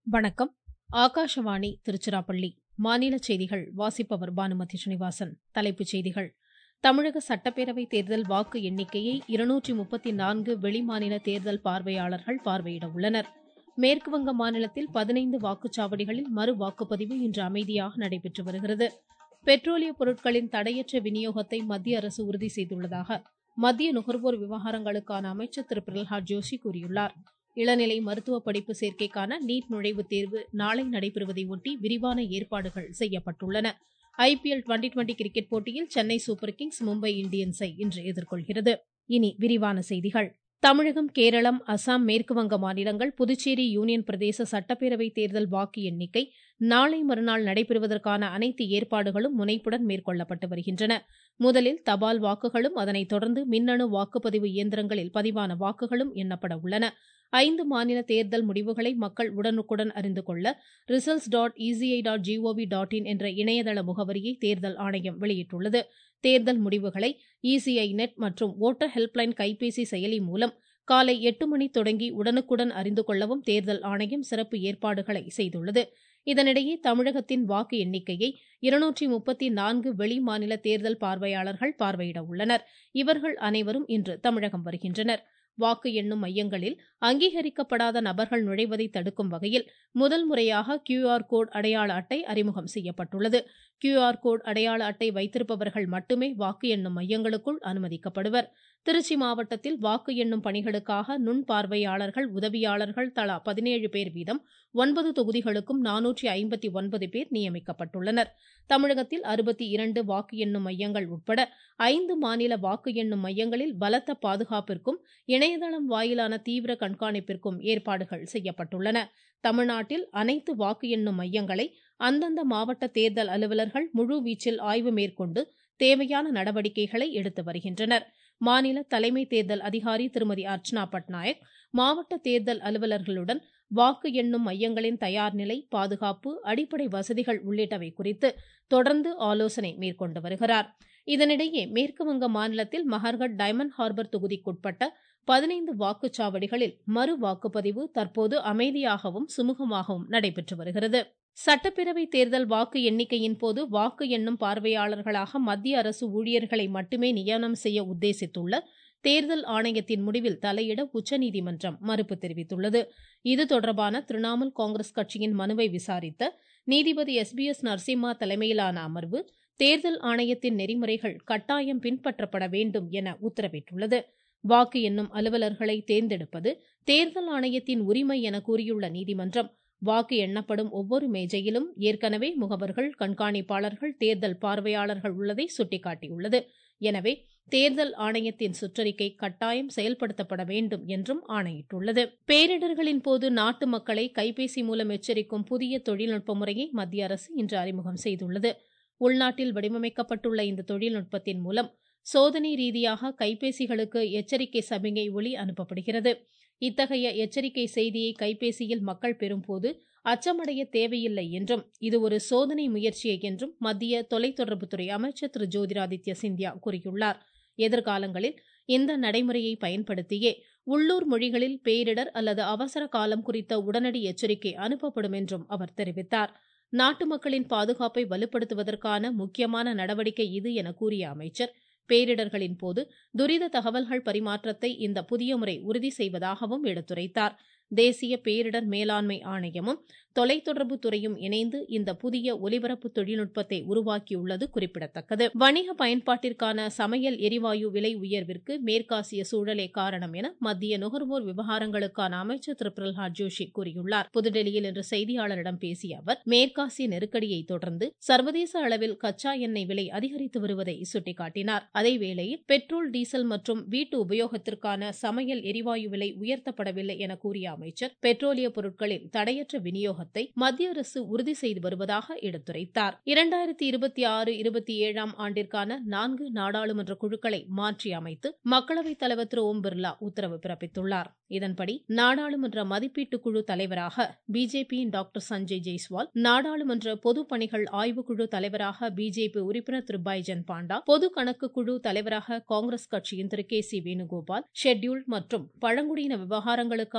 வணக்கம் ஆகாஷவாணி திருச்சிராப்பள்ளி மாநில செய்திகள் வாசிப்பவர் பானுமதி ஸ்ரீனிவாசன் தலைப்புச் செய்திகள் தமிழக சட்டப்பேரவை தேர்தல் வாக்கு எண்ணிக்கையை இருநூற்றி முப்பத்தி நான்கு வெளிமாநில தேர்தல் பார்வையாளர்கள் பார்வையிட உள்ளனர் மேற்குவங்க மாநிலத்தில் பதினைந்து வாக்குச்சாவடிகளில் மறு வாக்குப்பதிவு இன்று அமைதியாக நடைபெற்று வருகிறது பெட்ரோலிய பொருட்களின் தடையற்ற விநியோகத்தை மத்திய அரசு உறுதி செய்துள்ளதாக மத்திய நுகர்வோர் விவகாரங்களுக்கான அமைச்சர் திரு பிரல்ஹாத் ஜோஷி கூறியுள்ளார் இளநிலை மருத்துவ படிப்பு சேர்க்கைக்கான நீட் நுழைவுத் தேர்வு நாளை நடைபெறுவதை ஒட்டி விரிவான ஏற்பாடுகள் செய்யப்பட்டுள்ளன ஐபிஎல் டுவெண்டி டுவெண்டி கிரிக்கெட் போட்டியில் சென்னை சூப்பர் கிங்ஸ் மும்பை இந்தியன்ஸை இன்று எதிர்கொள்கிறது இனி விரிவான செய்திகள் தமிழகம் கேரளம் அசாம் மேற்குவங்க மாநிலங்கள் புதுச்சேரி யூனியன் பிரதேச சட்டப்பேரவை தேர்தல் வாக்கு எண்ணிக்கை நாளை மறுநாள் நடைபெறுவதற்கான அனைத்து ஏற்பாடுகளும் முனைப்புடன் மேற்கொள்ளப்பட்டு வருகின்றன முதலில் தபால் வாக்குகளும் அதனைத் தொடர்ந்து மின்னணு வாக்குப்பதிவு இயந்திரங்களில் பதிவான வாக்குகளும் எண்ணப்பட உள்ளன ஐந்து மாநில தேர்தல் முடிவுகளை மக்கள் உடனுக்குடன் அறிந்து கொள்ள results dot ECI dot G O V dot in என்ற இணையதள முகவரியை தேர்தல் ஆணையம் வெளியிட்டுள்ளது தேர்தல் முடிவுகளை இசிஐ நெட் மற்றும் ஓட்டர் ஹெல்ப்லைன் கைபேசி செயலி மூலம் காலை எட்டு மணி தொடங்கி உடனுக்குடன் அறிந்து கொள்ளவும் தேர்தல் ஆணையம் சிறப்பு ஏற்பாடுகளை செய்துள்ளது இதனிடையே தமிழகத்தின் வாக்கு எண்ணிக்கையை இருநூற்றி முப்பத்தி நான்கு வெளி மாநில தேர்தல் பார்வையாளர்கள் பார்வையிட உள்ளனர் இவர்கள் அனைவரும் இன்று தமிழகம் வருகின்றனர் வாக்கு எண்ணும் மையங்களில் அங்கீகரிக்கப்படாத நபர்கள் நுழைவதை தடுக்கும் வகையில் முதல் முறையாக கியூஆர் கோட் அடையாள அட்டை அறிமுகம் செய்யப்பட்டுள்ளது கியூஆர் கோட் அடையாள அட்டை வைத்திருப்பவர்கள் மட்டுமே வாக்கு எண்ணும் மையங்களுக்குள் அனுமதிக்கப்படுவர் திருச்சி மாவட்டத்தில் வாக்கு எண்ணும் பணிகளுக்காக நுண் பார்வையாளர்கள் உதவியாளர்கள் தலா பதினேழு பேர் வீதம் ஒன்பது தொகுதிகளுக்கும் நானூற்றி ஐம்பத்தி ஒன்பது பேர் நியமிக்கப்பட்டுள்ளனர் தமிழகத்தில் அறுபத்தி இரண்டு வாக்கு எண்ணும் மையங்கள் உட்பட ஐந்து மாநில வாக்கு எண்ணும் மையங்களில் பலத்த பாதுகாப்பிற்கும் இணையதளம் வாயிலான தீவிர கண்காணிப்பிற்கும் ஏற்பாடுகள் செய்யப்பட்டுள்ளன தமிழ்நாட்டில் அனைத்து வாக்கு எண்ணும் மையங்களை அந்தந்த மாவட்ட தேர்தல் அலுவலர்கள் முழு வீச்சில் ஆய்வு மேற்கொண்டு தேவையான நடவடிக்கைகளை எடுத்து வருகின்றனர் மாநில தலைமை தேர்தல் அதிகாரி திருமதி அர்ச்சனா பட்நாயக் மாவட்ட தேர்தல் அலுவலர்களுடன் வாக்கு எண்ணும் மையங்களின் தயார் நிலை பாதுகாப்பு அடிப்படை வசதிகள் உள்ளிட்டவை குறித்து தொடர்ந்து ஆலோசனை மேற்கொண்டு வருகிறார் இதனிடையே மேற்குவங்க மாநிலத்தில் மஹர்கட் டைமண்ட் ஹார்பர் தொகுதிக்குட்பட்ட பதினைந்து வாக்குச்சாவடிகளில் மறு வாக்குப்பதிவு தற்போது அமைதியாகவும் சுமூகமாகவும் நடைபெற்று வருகிறது சட்டப்பேரவை தேர்தல் வாக்கு எண்ணிக்கையின் போது வாக்கு எண்ணும் பார்வையாளர்களாக மத்திய அரசு ஊழியர்களை மட்டுமே நியமனம் செய்ய உத்தேசித்துள்ள தேர்தல் ஆணையத்தின் முடிவில் தலையிட உச்சநீதிமன்றம் மறுப்பு தெரிவித்துள்ளது இது தொடர்பான திரிணாமுல் காங்கிரஸ் கட்சியின் மனுவை விசாரித்த நீதிபதி எஸ் பி எஸ் நரசிம்மா தலைமையிலான அமர்வு தேர்தல் ஆணையத்தின் நெறிமுறைகள் கட்டாயம் பின்பற்றப்பட வேண்டும் என உத்தரவிட்டுள்ளது வாக்கு எண்ணும் அலுவலர்களை தேர்ந்தெடுப்பது தேர்தல் ஆணையத்தின் உரிமை என கூறியுள்ள நீதிமன்றம் வாக்கு எண்ணப்படும் ஒவ்வொரு மேஜையிலும் ஏற்கனவே முகவர்கள் கண்காணிப்பாளர்கள் தேர்தல் பார்வையாளர்கள் உள்ளதை சுட்டிக்காட்டியுள்ளது எனவே தேர்தல் ஆணையத்தின் சுற்றறிக்கை கட்டாயம் செயல்படுத்தப்பட வேண்டும் என்றும் ஆணையிட்டுள்ளது பேரிடர்களின் போது நாட்டு மக்களை கைபேசி மூலம் எச்சரிக்கும் புதிய தொழில்நுட்ப முறையை மத்திய அரசு இன்று அறிமுகம் செய்துள்ளது உள்நாட்டில் வடிவமைக்கப்பட்டுள்ள இந்த தொழில்நுட்பத்தின் மூலம் சோதனை ரீதியாக கைபேசிகளுக்கு எச்சரிக்கை சமிகை ஒளி அனுப்பப்படுகிறது இத்தகைய எச்சரிக்கை செய்தியை கைபேசியில் மக்கள் பெறும்போது அச்சமடைய தேவையில்லை என்றும் இது ஒரு சோதனை முயற்சியே என்றும் மத்திய தொலைத்தொடர்புத்துறை அமைச்சர் திரு ஜோதிராதித்ய சிந்தியா கூறியுள்ளார் எதிர்காலங்களில் இந்த நடைமுறையை பயன்படுத்தியே உள்ளூர் மொழிகளில் பேரிடர் அல்லது அவசர காலம் குறித்த உடனடி எச்சரிக்கை அனுப்பப்படும் என்றும் அவர் தெரிவித்தார் நாட்டு மக்களின் பாதுகாப்பை வலுப்படுத்துவதற்கான முக்கியமான நடவடிக்கை இது என கூறிய அமைச்சர் பேரிடர்களின் போது துரித தகவல்கள் பரிமாற்றத்தை இந்த புதிய முறை உறுதி செய்வதாகவும் எடுத்துரைத்தார் தேசிய பேரிடர் மேலாண்மை ஆணையமும் தொலைத்தொடர்பு துறையும் இணைந்து இந்த புதிய ஒலிபரப்பு தொழில்நுட்பத்தை உருவாக்கியுள்ளது குறிப்பிடத்தக்கது வணிக பயன்பாட்டிற்கான சமையல் எரிவாயு விலை உயர்விற்கு மேற்காசிய சூழலே காரணம் என மத்திய நுகர்வோர் விவகாரங்களுக்கான அமைச்சர் திரு பிரல்ஹாத் ஜோஷி கூறியுள்ளார் புதுடெல்லியில் இன்று செய்தியாளரிடம் பேசிய அவர் மேற்காசிய நெருக்கடியை தொடர்ந்து சர்வதேச அளவில் கச்சா எண்ணெய் விலை அதிகரித்து வருவதை சுட்டிக்காட்டினார் அதேவேளையில் பெட்ரோல் டீசல் மற்றும் வீட்டு உபயோகத்திற்கான சமையல் எரிவாயு விலை உயர்த்தப்படவில்லை என கூறிய அமைச்சர் பெட்ரோலிய பொருட்களின் தடையற்ற விநியோகத்தை மத்திய அரசு உறுதி செய்து வருவதாக எடுத்துரைத்தார் இரண்டாயிரத்தி இருபத்தி ஆறு இருபத்தி ஏழாம் ஆண்டிற்கான நான்கு நாடாளுமன்ற குழுக்களை மாற்றி அமைத்து மக்களவைத் தலைவர் திரு ஓம் பிர்லா உத்தரவு பிறப்பித்துள்ளார் இதன்படி நாடாளுமன்ற மதிப்பீட்டு குழு தலைவராக பிஜேபியின் டாக்டர் சஞ்சய் ஜெய்ஸ்வால் நாடாளுமன்ற பொது பணிகள் ஆய்வுக்குழு தலைவராக பிஜேபி உறுப்பினர் திரு பைஜன் பாண்டா பொது கணக்கு குழு தலைவராக காங்கிரஸ் கட்சியின் Thiru K C Venugopal scheduled மற்றும் பழங்குடியின விவகாரங்களுக்கான குழுவின்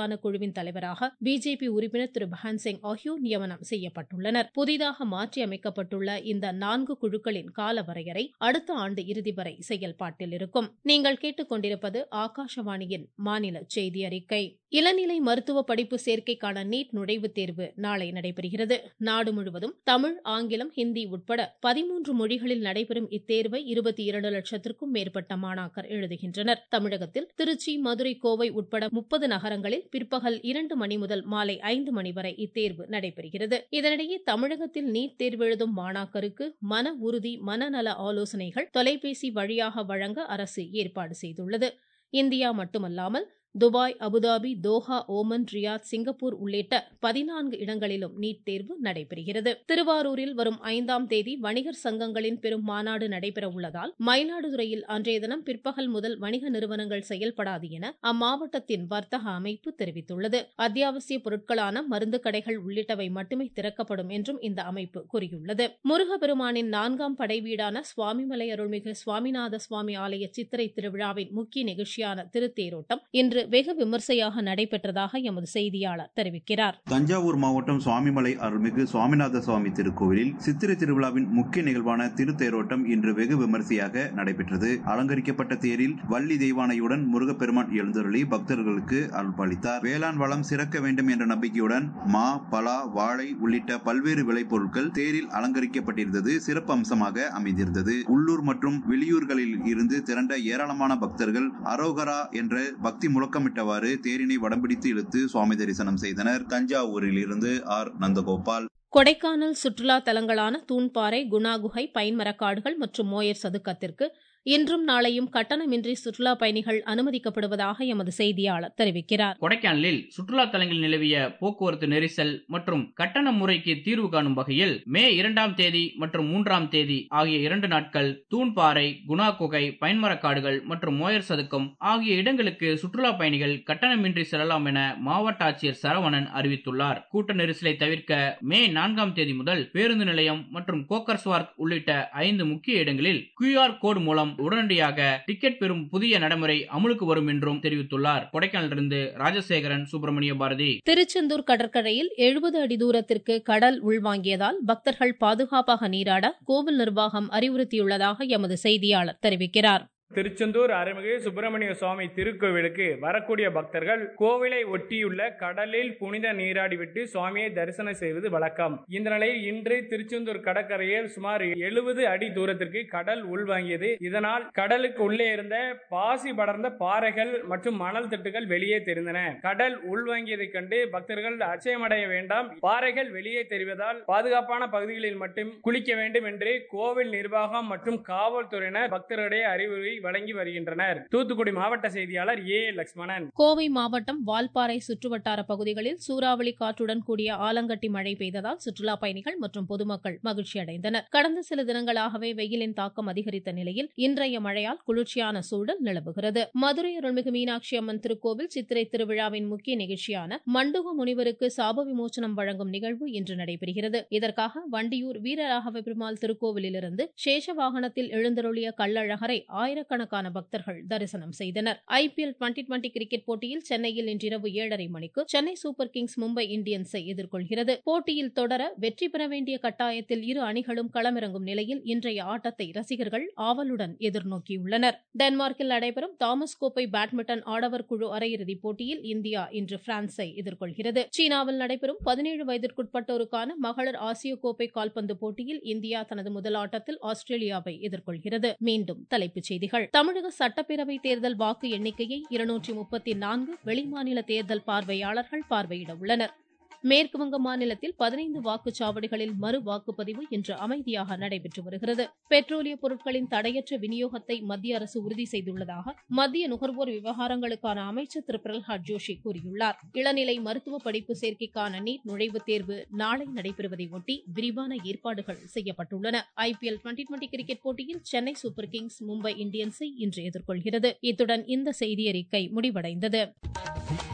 குழுவின் தலைவராக பிஜேபி உறுப்பினர் திரு பஹன் சிங் ஆகியோர் நியமனம் செய்யப்பட்டுள்ளனர் புதிதாக மாற்றி அமைக்கப்பட்டுள்ள இந்த நான்கு குழுக்களின் கால வரையறை அடுத்த ஆண்டு இறுதி வரை செயல்பாட்டில் இருக்கும் நீங்கள் கேட்டுக்கொண்டிருப்பது ஆகாஷவாணியின் மாநில செய்தி அறிக்கை இளநிலை மருத்துவ படிப்பு சேர்க்கைக்கான நீட் நுழைவுத் தேர்வு நாளை நடைபெறுகிறது நாடு முழுவதும் தமிழ் ஆங்கிலம் ஹிந்தி உட்பட பதிமூன்று மொழிகளில் நடைபெறும் இத்தேர்வை இருபத்தி இரண்டு லட்சத்திற்கும் மேற்பட்ட மாணாக்கர் எழுதுகின்றனர் தமிழகத்தில் திருச்சி மதுரை கோவை உட்பட முப்பது நகரங்களில் பிற்பகல் இரண்டு மணி முதல் மாலை ஐந்து மணி வரை இத்தேர்வு நடைபெறுகிறது இதனிடையே தமிழகத்தில் நீட் தேர்வு எழுதும் மாணாக்கருக்கு மன உறுதி மனநல ஆலோசனைகள் தொலைபேசி வழியாக வழங்க அரசு ஏற்பாடு செய்துள்ளது இந்தியா மட்டுமல்லாமல் Dubai Abu Dhabi Doha Oman Riyadh Singapore உள்ளிட்ட பதினான்கு இடங்களிலும் நீட் தேர்வு நடைபெறுகிறது திருவாரூரில் வரும் ஐந்தாம் தேதி வணிகர் சங்கங்களின் பெரும் மாநாடு நடைபெற உள்ளதால் மயிலாடுதுறையில் அன்றைய தினம் பிற்பகல் முதல் வணிக நிறுவனங்கள் செயல்படாது என அம்மாவட்டத்தின் வர்த்தக அமைப்பு தெரிவித்துள்ளது அத்தியாவசிய பொருட்களான மருந்து கடைகள் உள்ளிட்டவை மட்டுமே திறக்கப்படும் என்றும் இந்த அமைப்பு கூறியுள்ளது முருகப்பெருமானின் நான்காம் படை வீடான சுவாமிமலை அருள்மிகு சுவாமிநாத சுவாமி ஆலய சித்திரை திருவிழாவின் முக்கிய நிகழ்ச்சியான திருத்தேரோட்டம் இன்று வெகு விமர்சையாக நடைபெற்றதாக எமது செய்தியாளர் தெரிவிக்கிறார் தஞ்சாவூர் மாவட்டம் சுவாமிமலை அருள்மிகு சுவாமிநாத சுவாமி திருக்கோவிலில் சித்திரை திருவிழாவின் முக்கிய நிகழ்வான திருத்தேரோட்டம் இன்று வெகு விமர்சையாக நடைபெற்றது அலங்கரிக்கப்பட்ட தேரில் வள்ளி தெய்வானையுடன் முருகப்பெருமான் எழுந்தருளி பக்தர்களுக்கு அருள்பாலித்தார் வேளாண் வளம் சிறக்க வேண்டும் என்ற நம்பிக்கையுடன் மா பலா வாழை உள்ளிட்ட பல்வேறு விளைபொருட்கள் தேரில் அலங்கரிக்கப்பட்டிருந்தது சிறப்பு அம்சமாக அமைந்திருந்தது உள்ளூர் மற்றும் வெளியூர்களில் இருந்து திரண்ட ஏராளமான பக்தர்கள் அரோகரா என்ற பக்தி முழக்கமிட்டவாறு தேரினை வடம்பிடித்து இழுத்து சுவாமி தரிசனம் செய்தனர் தஞ்சாவூரில் இருந்து ஆர் நந்தகோபால் கொடைக்கானல் சுற்றுலா தலங்களான தூண்பாறை குணாகுகை பைன்மரக்காடுகள் மற்றும் மோயர் சதுக்கத்திற்கு இன்றும் நாளையும் கட்டணமின்றி சுற்றுலா பயணிகள் அனுமதிக்கப்படுவதாக எமது செய்தியாளர் தெரிவிக்கிறார் கொடைக்கானலில் சுற்றுலா தலங்களில் நிலவிய போக்குவரத்து நெரிசல் மற்றும் கட்டண முறைக்கு தீர்வு காணும் வகையில் மே இரண்டாம் தேதி மற்றும் மூன்றாம் தேதி ஆகிய இரண்டு நாட்கள் தூண்பாறை குணா குகை பைன்மரக்காடுகள் மற்றும் மோயர் சதுக்கம் ஆகிய இடங்களுக்கு சுற்றுலா பயணிகள் கட்டணமின்றி செல்லலாம் என மாவட்ட ஆட்சியர் சரவணன் அறிவித்துள்ளார் கூட்ட நெரிசலை தவிர்க்க மே நான்காம் தேதி முதல் பேருந்து நிலையம் மற்றும் கோக்கர்ஸ்வார்க் உள்ளிட்ட ஐந்து முக்கிய இடங்களில் கியூஆர் கோடு மூலம் உடனடியாக டிக்கெட் பெறும் புதிய நடைமுறை அமலுக்கு வரும் என்றும் தெரிவித்துள்ளார் கொடைக்கானலிருந்து ராஜசேகரன் சுப்பிரமணிய பாரதி திருச்செந்தூர் கடற்கரையில் எழுபது அடி தூரத்திற்கு கடல் உள்வாங்கியதால் பக்தர்கள் பாதுகாப்பாக நீராட கோவில் நிர்வாகம் அறிவுறுத்தியுள்ளதாக எமது செய்தியாளர் தெரிவிக்கிறார் திருச்செந்தூர் அருள்மிகு சுப்பிரமணிய சுவாமி திருக்கோவிலுக்கு வரக்கூடிய பக்தர்கள் கோவிலை ஒட்டியுள்ள கடலில் புனித நீராடிவிட்டு சுவாமியை தரிசனம் செய்வது வழக்கம் இந்த நிலையில் இன்று திருச்செந்தூர் கடற்கரையில் சுமார் எழுபது அடி தூரத்திற்கு கடல் உள்வாங்கியது இதனால் கடலுக்கு உள்ளே இருந்த பாசி படர்ந்த பாறைகள் மற்றும் மணல் திட்டுகள் வெளியே தெரிந்தன கடல் உள்வாங்கியதைக் கண்டு பக்தர்கள் அச்சயமடைய வேண்டாம் பாறைகள் வெளியே தெரிவதால் பாதுகாப்பான பகுதிகளில் மட்டும் குளிக்க வேண்டும் என்று கோவில் நிர்வாகம் மற்றும் காவல்துறையினர் பக்தர்களுடைய அறிவுரை வழங்கி வருகின்றனர் தூத்துக்குடி மாவட்ட செய்தியாளர் ஏ லட்சுமணன் கோவை மாவட்டம் வால்பாறை சுற்றுவட்டார பகுதிகளில் சூறாவளி காற்றுடன் கூடிய ஆலங்கட்டி மழை பெய்ததால் சுற்றுலா பயணிகள் மற்றும் பொதுமக்கள் மகிழ்ச்சி அடைந்தனர் கடந்த சில தினங்களாகவே வெயிலின் தாக்கம் அதிகரித்த நிலையில் இன்றைய மழையால் குளிர்ச்சியான சூழல் நிலவுகிறது மதுரை அருள்மிகு மீனாட்சி அம்மன் திருக்கோவில் சித்திரை திருவிழாவின் முக்கிய நிகழ்ச்சியான மண்டுக முனிவருக்கு சாப விமோசனம் வழங்கும் நிகழ்வு இன்று நடைபெறுகிறது இதற்காக வண்டியூர் வீரராகவ பெருமாள் திருக்கோவிலிலிருந்து சேஷ வாகனத்தில் எழுந்தருளிய கள்ளழகரை ஆயிரக்கணக்கான ஆயிரக்கணக்கான பக்தர்கள் தரிசனம் செய்தனர் ஐபிஎல் டுவெண்டி டுவெண்டி கிரிக்கெட் போட்டியில் சென்னையில் இன்றிரவு ஏழரை மணிக்கு சென்னை சூப்பர் கிங்ஸ் மும்பை இந்தியன்ஸை எதிர்கொள்கிறது போட்டியில் தொடர வெற்றி பெற வேண்டிய கட்டாயத்தில் இரு அணிகளும் களமிறங்கும் நிலையில் இன்றைய ஆட்டத்தை ரசிகர்கள் ஆவலுடன் எதிர்நோக்கியுள்ளனர் டென்மார்க்கில் நடைபெறும் தாமஸ் கோப்பை பேட்மிண்டன் ஆடவர் குழு அரையிறுதிப் போட்டியில் இந்தியா இன்று பிரான்ஸை எதிர்கொள்கிறது சீனாவில் நடைபெறும் பதினேழு வயதிற்குட்பட்டோருக்கான மகளிர் ஆசிய கோப்பை கால்பந்து போட்டியில் இந்தியா தனது முதல் ஆட்டத்தில் ஆஸ்திரேலியாவை எதிர்கொள்கிறது மீண்டும் தலைப்புச் செய்திகள் தமிழக சட்டப்பேரவை தேர்தல் வாக்கு எண்ணிக்கையை இருநூற்றி முப்பத்தி நான்கு வெளிமாநில தேர்தல் பார்வையாளர்கள் பார்வையிட உள்ளனர் மேற்குவங்க மாநிலத்தில் பதினைந்து வாக்குச்சாவடிகளில் மறு வாக்குப்பதிவு இன்று அமைதியாக நடைபெற்று வருகிறது பெட்ரோலிய பொருட்களின் தடையற்ற விநியோகத்தை மத்திய அரசு உறுதி செய்துள்ளதாக மத்திய நுகர்வோர் விவகாரங்களுக்கான அமைச்சர் திரு பிரல்ஹாத் ஜோஷி கூறியுள்ளார் இளநிலை மருத்துவ படிப்பு சேர்க்கைக்கான நீட் நுழைவுத் தேர்வு நாளை நடைபெறுவதை ஒட்டி விரிவான ஏற்பாடுகள் செய்யப்பட்டுள்ளன ஐபிஎல் டுவெண்டி டுவெண்டி கிரிக்கெட் போட்டியில் சென்னை சூப்பர் கிங்ஸ் மும்பை இந்தியன்ஸை இன்று எதிர்கொள்கிறது இத்துடன் இந்த செய்தியறிக்கை முடிவடைந்தது